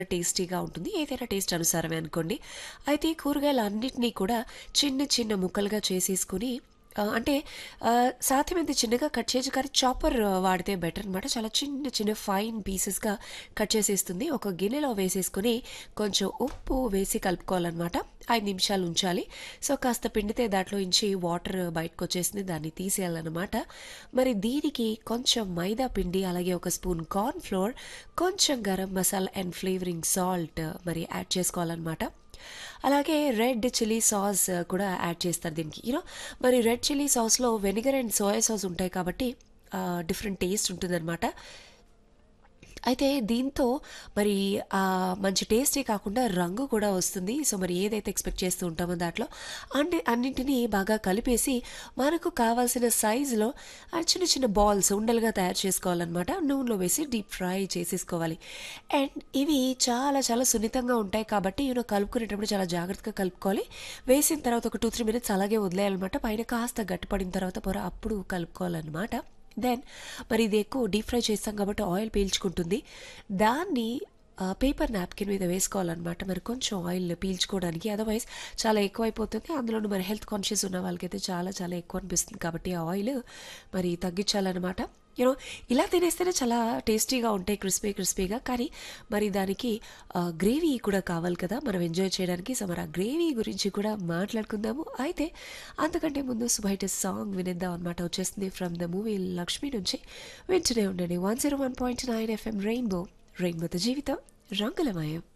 టేస్టీగా ఉంటుంది ఏదైనా టేస్ట్ అనుసారమే అనుకోండి అయితే ఈ కూరగాయలు అన్నిటినీ కూడా చిన్న చిన్న ముక్కలుగా చేసేసుకుని ఆ, అంటే ఆ, సాధ్యమైనంత చిన్నగా కట్ చేసి కానీ చాపర్ వాడితే బెటర్ అనమాట చాలా చిన్న చిన్న ఫైన్ పీసెస్గా కట్ చేసేస్తుంది ఒక గిన్నెలో వేసేసుకుని కొంచెం ఉప్పు వేసి కలుపుకోవాలన్నమాట ఐదు నిమిషాలు ఉంచాలి సో కాస్త పిండితే దాంట్లో నుంచి వాటర్ బయటకు వచ్చేసింది దాన్ని తీసేయాలన్నమాట మరి దీనికి కొంచెం మైదా పిండి అలాగే ఒక స్పూన్ కార్న్ ఫ్లోర్ కొంచెం garam masala and flavouring salt మరి యాడ్ చేసుకోవాలన్నమాట అలాగే రెడ్ చిల్లీ సాస్ కూడా యాడ్ చేస్తారు దీనికి యూనో మరి రెడ్ చిల్లీ సాస్లో వెనిగర్ అండ్ సోయా సాస్ ఉంటాయి కాబట్టి డిఫరెంట్ టేస్ట్ ఉంటుందన్నమాట అయితే దీంతో మరి ఆ మంచి టేస్టే కాకుండా రంగు కూడా వస్తుంది సో మరి ఏదైతే ఎక్స్పెక్ట్ చేస్తూ ఉంటామో దాంట్లో అన్ని అన్నింటినీ బాగా కలిపేసి మనకు కావాల్సిన సైజులో ఆ చిన్న చిన్న బాల్స్ ఉండలుగా తయారు చేసుకోవాలన్నమాట నూనెలో వేసి డీప్ ఫ్రై చేసేసుకోవాలి అండ్ ఇవి చాలా చాలా సున్నితంగా ఉంటాయి కాబట్టి యూనో కలుపుకునేటప్పుడు చాలా జాగ్రత్తగా కలుపుకోవాలి వేసిన తర్వాత ఒక టూ త్రీ మినిట్స్ అలాగే వదిలేయాలన్నమాట పైన కాస్త గట్టిపడిన తర్వాత పొర అప్పుడు కలుపుకోవాలన్నమాట దెన్ మరి ఇది ఎక్కువ డీప్ ఫ్రై చేస్తాం కాబట్టి ఆయిల్ పీల్చుకుంటుంది దాన్ని పేపర్ నాప్కిన్ మీద వేసుకోవాలన్నమాట మరి కొంచెం ఆయిల్ పీల్చుకోవడానికి అదర్వైజ్ చాలా ఎక్కువ అయిపోతుంది అందులో మరి హెల్త్ కాన్షియస్ ఉన్న వాళ్ళకైతే చాలా చాలా ఎక్కువ అనిపిస్తుంది కాబట్టి ఆ ఆయిల్ మరి తగ్గించాలన్నమాట యూనో ఇలా తినేస్తేనే చాలా టేస్టీగా ఉంటాయి క్రిస్పీ క్రిస్పీగా కానీ మరి దానికి గ్రేవీ కూడా కావాలి కదా మనం ఎంజాయ్ చేయడానికి సో మరి ఆ గ్రేవీ గురించి కూడా మాట్లాడుకుందాము అయితే అంతకంటే ముందు బయట సాంగ్ వినేద్దాం అనమాట వచ్చేస్తుంది ఫ్రమ్ ద మూవీ లక్ష్మి నుంచి వింటూనే ఉండండి one zero one point nine FM Rainbow రెయిన్బోతో జీవితం రంగులమయం